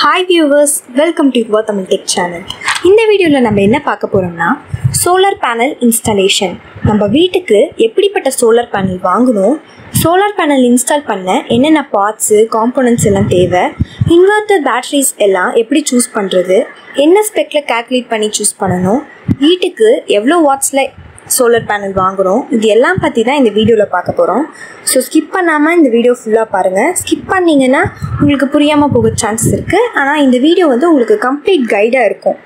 Hi viewers welcome to your Tamil tech channel இந்த வீடியோவில் நம்ம என்ன பார்க்க போகிறோம்னா சோலார் பேனல் இன்ஸ்டாலேஷன் நம்ம வீட்டுக்கு எப்படிப்பட்ட சோலார் பேனல் வாங்கணும் சோலார் பேனல் இன்ஸ்டால் பண்ண என்னென்ன பார்ட்ஸு காம்போனன்ட்ஸ் எல்லாம் தேவை இன்வெர்ட்டர் பேட்டரிஸ் எல்லாம் எப்படி சூஸ் பண்ணுறது என்ன ஸ்பெக்கில் கேல்குலேட் பண்ணி சூஸ் பண்ணணும் வீட்டுக்கு எவ்வளோ வாட்ஸில் சோலார் பேனல் வாங்குகிறோம் இது எல்லாம் பற்றி தான் இந்த வீடியோவில் பார்க்க போகிறோம் ஸோ ஸ்கிப் பண்ணாமல் இந்த வீடியோ ஃபுல்லாக பாருங்கள் ஸ்கிப் பண்ணிங்கன்னா உங்களுக்கு புரியாமல் போக சான்சஸ் இருக்குது ஆனால் இந்த வீடியோ வந்து உங்களுக்கு கம்ப்ளீட் கைடாக இருக்கும்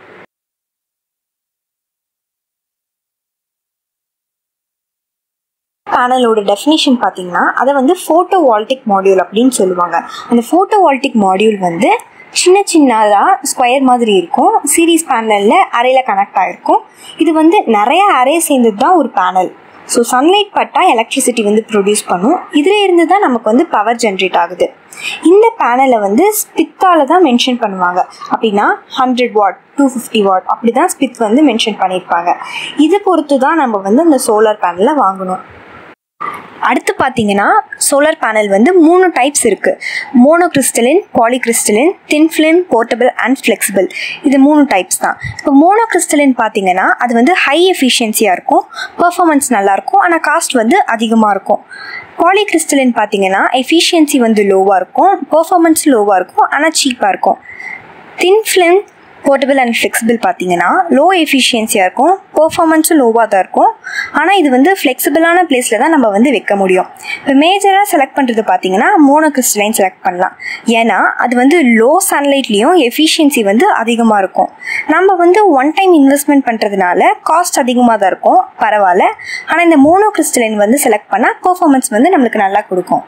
பேனலோட டெஃபினிஷன் பார்த்தீங்கன்னா அதை வந்து ஃபோட்டோ வால்டிக் மாடியூல் அப்படின்னு சொல்லுவாங்க அந்த ஃபோட்டோ வால்டிக் மாடியூல் வந்து சின்ன சின்னதாக ஸ்கொயர் மாதிரி இருக்கும் சீரீஸ் பேனலில் அறையில் கனெக்ட் ஆகிருக்கும் இது வந்து நிறைய அரே சேர்ந்தது தான் ஒரு பேனல் ஸோ சன்லைட் பட்டால் எலக்ட்ரிசிட்டி வந்து ப்ரொடியூஸ் பண்ணும் இதில் இருந்து தான் நமக்கு வந்து பவர் ஜென்ரேட் ஆகுது இந்த பேனலை வந்து ஸ்பித்தால் தான் மென்ஷன் பண்ணுவாங்க அப்படின்னா hundred watt two fifty watt அப்படி தான் ஸ்பித் வந்து மென்ஷன் பண்ணியிருப்பாங்க இதை பொறுத்து தான் நம்ம வந்து அந்த சோலார் பேனலை வாங்கணும் அடுத்து பார்த்தீங்கன்னா சோலார் பேனல் வந்து மூணு டைப்ஸ் இருக்குது mono crystalline polycrystalline thin film portable and flexible இது மூணு டைப்ஸ் தான் இப்போ மோனோ கிறிஸ்டலின் பார்த்தீங்கன்னா அது வந்து ஹை எஃபிஷியன்சியாக இருக்கும் பெர்ஃபார்மன்ஸ் நல்லாயிருக்கும் ஆனால் காஸ்ட் வந்து அதிகமாக இருக்கும் பாலிகிறிஸ்டலின் பார்த்தீங்கன்னா எஃபிஷியன்சி வந்து லோவாக இருக்கும் பெர்ஃபார்மன்ஸ் லோவாக இருக்கும் ஆனால் சீப்பாக இருக்கும் thin film portable and flexible பார்த்தீங்கன்னா லோ எஃபிஷியன்சியாக இருக்கும் பெர்ஃபார்மன்ஸும் லோவாக தான் இருக்கும் ஆனால் இது வந்து ஃப்ளெக்சிபிளான பிளேஸில் தான் நம்ம வந்து வைக்க முடியும் இப்போ மேஜராக செலக்ட் பண்ணுறது பார்த்தீங்கன்னா மோனோ கிறிஸ்டலைன் செலக்ட் பண்ணலாம் ஏன்னா அது வந்து லோ சன்லைட்லேயும் எஃபிஷியன்சி வந்து அதிகமாக இருக்கும் நம்ம வந்து ஒன் டைம் இன்வெஸ்ட்மெண்ட் பண்ணுறதுனால காஸ்ட் அதிகமாக தான் இருக்கும் பரவாயில்ல ஆனால் இந்த மோனோ கிறிஸ்டலைன் வந்து செலக்ட் பண்ணால் பெர்ஃபார்மன்ஸ் வந்து நம்மளுக்கு நல்லா கொடுக்கும்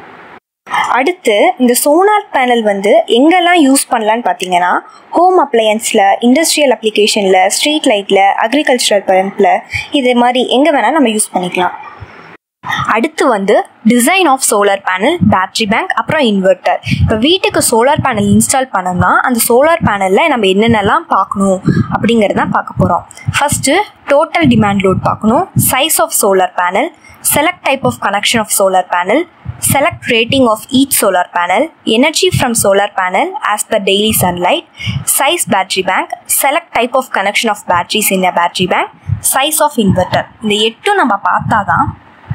அடுத்து இந்த சோனார் பேனல் வந்து எங்கெல்லாம் யூஸ் பண்ணலான்னு பார்த்தீங்கன்னா ஹோம் அப்ளையன்ஸில் இண்டஸ்ட்ரியல் அப்ளிகேஷனில் ஸ்ட்ரீட் லைட்டில் அக்ரிகல்ச்சரல் பம்பில் இது மாதிரி எங்கே வேணால் நம்ம யூஸ் பண்ணிக்கலாம் அடுத்து வந்து design of solar panel battery bank அப்புறம் இன்வெர்ட்டர் இப்போ வீட்டுக்கு சோலார் பேனல் இன்ஸ்டால் பண்ணோம்னா அந்த சோலார் பேனலில் நம்ம என்னென்னலாம் பார்க்கணும் அப்படிங்கிறது தான் பார்க்க போகிறோம் ஃபஸ்ட்டு டோட்டல் டிமாண்ட் லோட் பார்க்கணும் size of solar panel select type of connection of solar panel select rating of each solar panel, energy from solar panel as per daily sunlight, size battery bank, select type of connection of batteries in a battery bank, size of inverter. இந்த எட்டும் நம்ம பார்த்தா தான்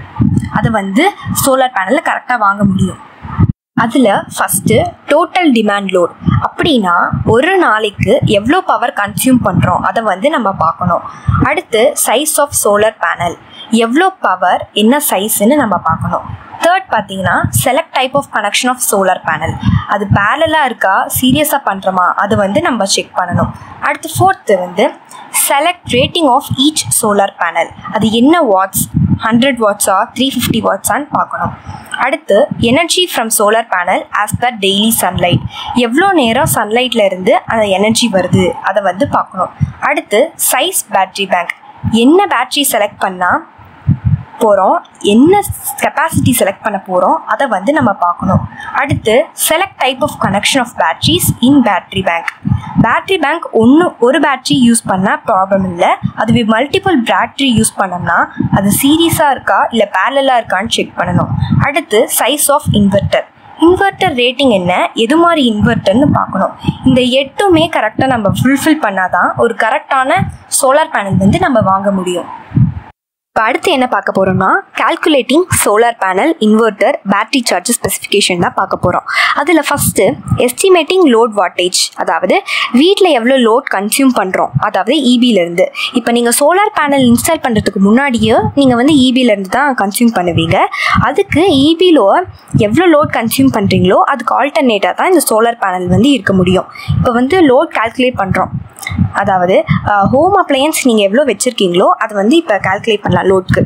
அதை வந்து solar பேனலில் கரெக்டாக வாங்க முடியும் அதில் ஃபஸ்ட்டு டோட்டல் டிமாண்ட் லோட் அப்படின்னா ஒரு நாளைக்கு எவ்வளோ பவர் கன்சியூம் பண்ணுறோம் அதை வந்து நம்ம பார்க்கணும் அடுத்து சைஸ் ஆஃப் சோலார் பேனல் எவ்வளோ பவர் என்ன சைஸ்ன்னு நம்ம பார்க்கணும் தேர்ட் பார்த்தீங்கன்னா select type of connection of solar panel அது பேரலாக இருக்கா சீரியஸாக பண்ணுறோமா அது வந்து நம்ம செக் பண்ணணும் அடுத்து ஃபோர்த்து வந்து select rating of each solar panel அது என்ன வாட்ஸ் ஹண்ட்ரட் வாட்ஸா த்ரீ ஃபிஃப்டி வாட்ஸான்னு பார்க்கணும் அடுத்து energy from solar panel as per daily sunlight எவ்வளோ நேரம் சன்லைட்டில் இருந்து அந்த எனர்ஜி வருது அதை வந்து பார்க்கணும் அடுத்து சைஸ் பேட்ரி பேங்க் என்ன பேட்ரி செலக்ட் பண்ணால் போகிறோம் என்ன கெப்பாசிட்டி செலக்ட் பண்ண போகிறோம் அதை வந்து நம்ம பார்க்கணும் அடுத்து select type of connection of batteries in battery bank battery bank ஒன்று ஒரு பேட்ரி யூஸ் பண்ணால் ப்ராப்ளம் இல்லை அதுவே மல்டிபிள் பேட்ரி யூஸ் பண்ணோம்னா அது சீரியஸாக இருக்கா இல்லை பேரலாக இருக்கான்னு செக் பண்ணணும் அடுத்து size of inverter inverter rating என்ன எது மாதிரி இன்வெர்ட்டர்னு பார்க்கணும் இந்த எட்டுமே கரெக்டாக நம்ம ஃபுல்ஃபில் பண்ணாதான் ஒரு கரெக்டான சோலார் பேனல் வந்து நம்ம வாங்க முடியும் இப்போ அடுத்து என்ன பார்க்க போகிறோம்னா calculating solar panel inverter battery charge specification தான் பார்க்க போகிறோம் அதில் ஃபஸ்ட்டு எஸ்டிமேட்டிங் லோட் வாட்டேஜ் அதாவது வீட்டில் எவ்வளோ லோட் கன்சியூம் பண்ணுறோம் அதாவது இபியிலேருந்து இப்போ நீங்கள் சோலார் பேனல் இன்ஸ்டால் பண்ணுறதுக்கு முன்னாடியே நீங்கள் வந்து இபியிலேருந்து தான் கன்சியூம் பண்ணுவீங்க அதுக்கு இபியில் எவ்வளோ லோட் கன்சியூம் பண்ணுறீங்களோ அதுக்கு ஆல்டர்னேட்டாக தான் இந்த சோலார் பேனல் வந்து இருக்க முடியும் இப்போ வந்து லோட் கால்குலேட் பண்ணுறோம் அதாவது ஹோம் அப்ளையன்ஸ் நீங்கள் எவ்வளோ வச்சுருக்கீங்களோ அதை வந்து இப்போ கால்குலேட் பண்ணலாம் லோட்க்கு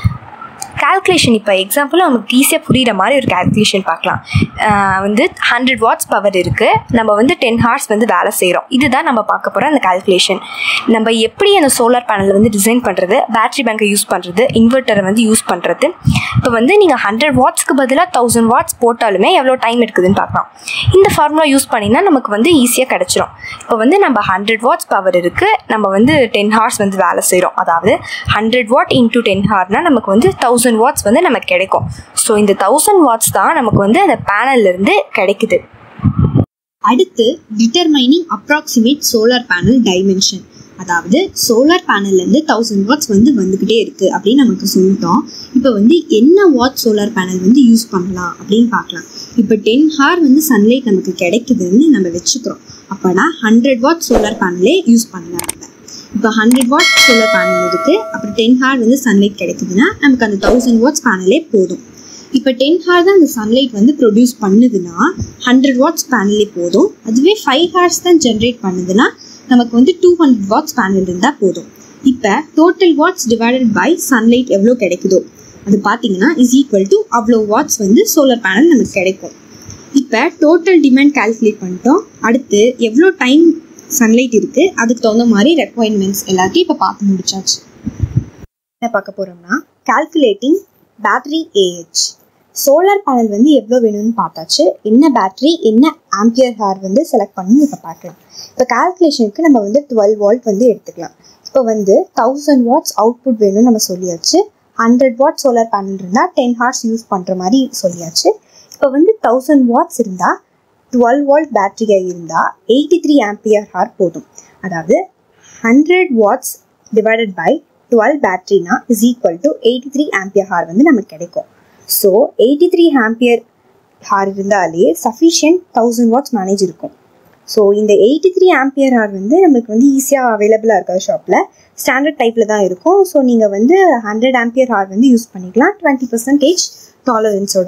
கால்குலேஷன் இப்போ எக்ஸாம்பிள் நமக்கு ஈஸியாக புரிகிற மாதிரி ஒரு கால்குலேஷன் பார்க்கலாம் வந்து ஹண்ட்ரட் வாட்ஸ் பவர் இருக்குது நம்ம வந்து டென் ஹார்ஸ் வந்து வேலை செய்கிறோம் இதுதான் நம்ம பார்க்க போகிற அந்த கால்குலேஷன் நம்ம எப்படி அந்த சோலார் பேனலை வந்து டிசைன் பண்ணுறது பேட்ரி பேங்கை யூஸ் பண்ணுறது இன்வெர்ட்டரை வந்து யூஸ் பண்ணுறது இப்போ வந்து நீங்கள் ஹண்ட்ரட் வாட்ஸ்க்கு பதிலாக தௌசண்ட் வாட்ஸ் போட்டாலுமே எவ்வளோ டைம் எடுக்குதுன்னு பார்க்கலாம் இந்த ஃபார்முலா யூஸ் பண்ணினா நமக்கு வந்து ஈஸியாக கிடச்சிரும் இப்போ வந்து நம்ம ஹண்ட்ரட் வாட்ஸ் பவர் இருக்குது நம்ம வந்து டென் ஹார்ஸ் வந்து வேலை செய்கிறோம் அதாவது ஹண்ட்ரட் வாட் இன்டூ டென் ஹார்னால் நமக்கு வந்து தௌசண்ட் வாட்ஸ் வந்து நமக்கு கிடைக்கும் ஸோ இந்த தௌசண்ட் வாட்ஸ் தான் நமக்கு வந்து அந்த பேனல்லேருந்து கிடைக்குது அடுத்து determining approximate solar panel dimension அதாவது சோலார் பேனல்லேருந்து தௌசண்ட் வாட்ஸ் வந்து வந்துக்கிட்டே இருக்குது அப்படின்னு நமக்கு சொல்லிட்டோம் இப்போ வந்து என்ன வாட் சோலார் பேனல் வந்து யூஸ் பண்ணலாம் அப்படின்னு பார்க்கலாம் இப்போ டென் ஹார் வந்து சன்லைட் நமக்கு கிடைக்குதுன்னு நம்ம வச்சுக்கிறோம் அப்போனா ஹண்ட்ரட் வாட் சோலார் பேனலே யூஸ் பண்ணலாம் நம்ம இப்போ ஹண்ட்ரட் வாட் சோலார் பேனல் இருக்குது அப்புறம் டென் ஹார் வந்து சன்லைட் கிடைக்குதுன்னா நமக்கு அந்த தௌசண்ட் வாட்ஸ் பேனலே போதும் இப்போ டென் ஹார் தான் அந்த சன்லைட் வந்து ப்ரொடியூஸ் பண்ணுதுன்னா ஹண்ட்ரட் வாட்ஸ் பேனலே போதும் அதுவே ஃபைவ் ஹார்ஸ் தான் ஜென்ரேட் பண்ணுதுன்னா நமக்கு வந்து டூ ஹண்ட்ரட் வாட்ஸ் பேனல் இருந்தால் போதும் இப்போ total watts divided by sunlight எவ்வளோ கிடைக்குதோ அது பார்த்தீங்கன்னா இஸ் ஈக்குவல் டு அவ்வளோ வாட்ஸ் வந்து சோலார் பேனல் நமக்கு கிடைக்கும் இப்போ டோட்டல் டிமாண்ட் கால்குலேட் பண்ணிட்டோம் அடுத்து எவ்வளோ டைம் சன்லைட் இருக்குது அதுக்கு தகுந்த மாதிரி ரெக்குவயர்மெண்ட்ஸ் எல்லாத்தையும் இப்போ பார்த்து முடிச்சாச்சு என்ன பார்க்க போகிறோம்னா calculating battery A H solar panel வந்து எவ்வளோ வேணும்னு பார்த்தாச்சு என்ன பேட்டரி என்ன ஆம்பியர் ஹேர் வந்து செலக்ட் பண்ணி இப்போ பார்க்கலாம் இப்போ கால்குலேஷனுக்கு நம்ம வந்து டுவெல் வால்ட் வந்து எடுத்துக்கலாம் இப்போ வந்து தௌசண்ட் வாட்ஸ் அவுட்புட் வேணும்னு நம்ம சொல்லியாச்சு ஹண்ட்ரட் வாட் சோலார் பேனல் இருந்தால் டென் ஹார்ஸ் யூஸ் பண்ணுற மாதிரி சொல்லியாச்சு இப்போ வந்து தௌசண்ட் வாட்ஸ் இருந்தால் டுவெல் வால்ட் பேட்டரியாக இருந்தால் எயிட்டி த்ரீ ஆம்பியர் ஹார் போதும் அதாவது hundred watts divided by twelve பேட்டரினா is equal to eighty three ampere hour வந்து நமக்கு கிடைக்கும் so eighty three ampere hour இருந்தாலே சஃபிஷியன்ட் தௌசண்ட் வாட்ஸ் மேனேஜ் இருக்கும் ஸோ இந்த எயிட்டி த்ரீ ஆம்பியர் ஹார் வந்து நமக்கு வந்து ஈஸியாக அவைலபிளாக இருக்காது ஷாப்பில் ஸ்டாண்டர்ட் டைப்பில் தான் இருக்கும் ஸோ நீங்கள் வந்து ஹண்ட்ரட் ஆம்பியர் ஹார் வந்து யூஸ் பண்ணிக்கலாம் டுவெண்ட்டி பர்சன்டேஜ் டாலரன்ஸோட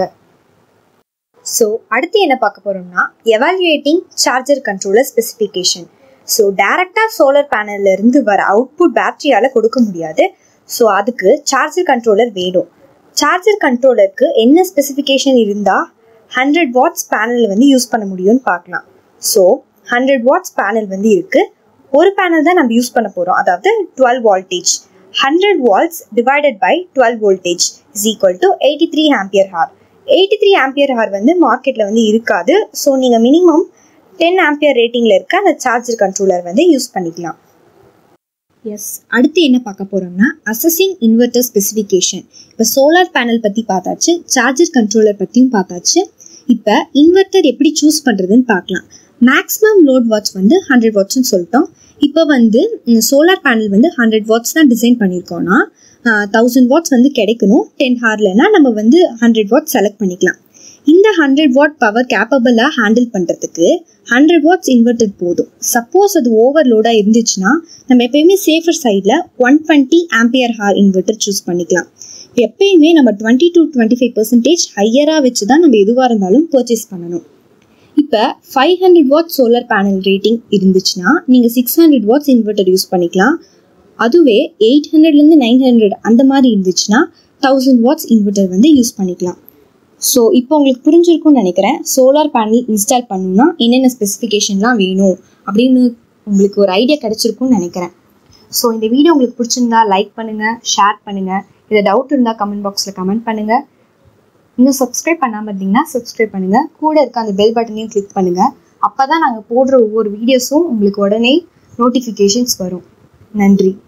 ஸோ அடுத்து என்ன பார்க்க போகிறோம்னா evaluating charger controller specification so டேரெக்டாக சோலார் பேனல்ல இருந்து வர அவுட்புட் பேட்டரியால் கொடுக்க முடியாது ஸோ அதுக்கு சார்ஜர் கண்ட்ரோலர் வேணும் சார்ஜர் கண்ட்ரோலருக்கு என்ன ஸ்பெசிஃபிகேஷன் இருந்தால் ஹண்ட்ரட் வாட்ஸ் பேனல் வந்து யூஸ் பண்ண முடியும்னு பார்க்கலாம் ஸோ ஹண்ட்ரட் வாட்ஸ் பேனல் வந்து இருக்குது ஒரு பேனல் தான் நம்ம யூஸ் பண்ண போகிறோம் அதாவது twelve voltage hundred volts divided by twelve voltage is equal to eighty three ampere hour eighty three ampere hour வந்து மார்க்கெட்டில் வந்து இருக்காது ஸோ நீங்கள் மினிமம் டென் ஆம்பியர் ரேட்டிங்கில் இருக்க அந்த சார்ஜர் கண்ட்ரோலர் வந்து யூஸ் பண்ணிக்கலாம் எஸ் அடுத்து என்ன பார்க்க போகிறோம்னா அசஸிங் இன்வெர்டர் ஸ்பெசிஃபிகேஷன் இப்போ சோலார் பேனல் பற்றி பார்த்தாச்சு சார்ஜர் கண்ட்ரோலர் பற்றியும் பார்த்தாச்சு இப்போ இன்வெர்டர் எப்படி சூஸ் பண்ணுறதுன்னு பார்க்கலாம் மேக்ஸிமம் லோட் வாட்ஸ் வந்து ஹண்ட்ரட் வாட்ஸ்னு சொல்லிட்டோம் இப்போ வந்து சோலார் பேனல் வந்து ஹண்ட்ரட் வாட்ஸ் தான் டிசைன் பண்ணியிருக்கோம்னா தௌசண்ட் வாட்ஸ் வந்து கிடைக்கணும் டென் ஹார்லனா நம்ம வந்து ஹண்ட்ரட் வாட்ஸ் செலக்ட் பண்ணிக்கலாம் இந்த ஹண்ட்ரட் வாட் பவர் கேப்பபிளாக ஹேண்டில் பண்ணுறதுக்கு ஹண்ட்ரட் வாட்ஸ் இன்வெர்டர் போதும் சப்போஸ் அது ஓவர்லோடாக இருந்துச்சுன்னா நம்ம எப்பயுமே சேஃபர் சைடில் one twenty ampere hour inverter choose பண்ணிக்கலாம் எப்பயுமே நம்ம twenty to twenty five percentage ஹையராக வச்சு தான் நம்ம எதுவாக இருந்தாலும் பர்ச்சேஸ் பண்ணணும் இப்போ five hundred watt solar panel rating இருந்துச்சுன்னா நீங்கள் six hundred watts inverter use பண்ணிக்கலாம் அதுவே எயிட் ஹண்ட்ரட்லேருந்து நைன் ஹண்ட்ரட் அந்த மாதிரி இருந்துச்சுன்னா தௌசண்ட் வாட்ஸ் இன்வெர்டர் வந்து யூஸ் பண்ணிக்கலாம் ஸோ இப்போ உங்களுக்கு புரிஞ்சிருக்கும்னு நினைக்கிறேன் சோலார் பேனல் இன்ஸ்டால் பண்ணணும்னா என்னென்ன ஸ்பெசிஃபிகேஷன்லாம் வேணும் அப்படின்னு உங்களுக்கு ஒரு ஐடியா கிடைச்சிருக்கும்னு நினைக்கிறேன் ஸோ இந்த வீடியோ உங்களுக்கு பிடிச்சிருந்தா லைக் பண்ணுங்கள் ஷேர் பண்ணுங்கள் இதை டவுட் இருந்தால் கமெண்ட் பாக்ஸில் கமெண்ட் பண்ணுங்கள் இன்னும் சப்ஸ்கிரைப் பண்ணாமல் இருந்தீங்கன்னா சப்ஸ்கிரைப் பண்ணுங்கள் கூட இருக்க அந்த பெல் பட்டனையும் கிளிக் பண்ணுங்கள் அப்போ தான் நாங்கள் போடுற ஒவ்வொரு வீடியோஸும் உங்களுக்கு உடனே நோட்டிஃபிகேஷன்ஸ் வரும் நன்றி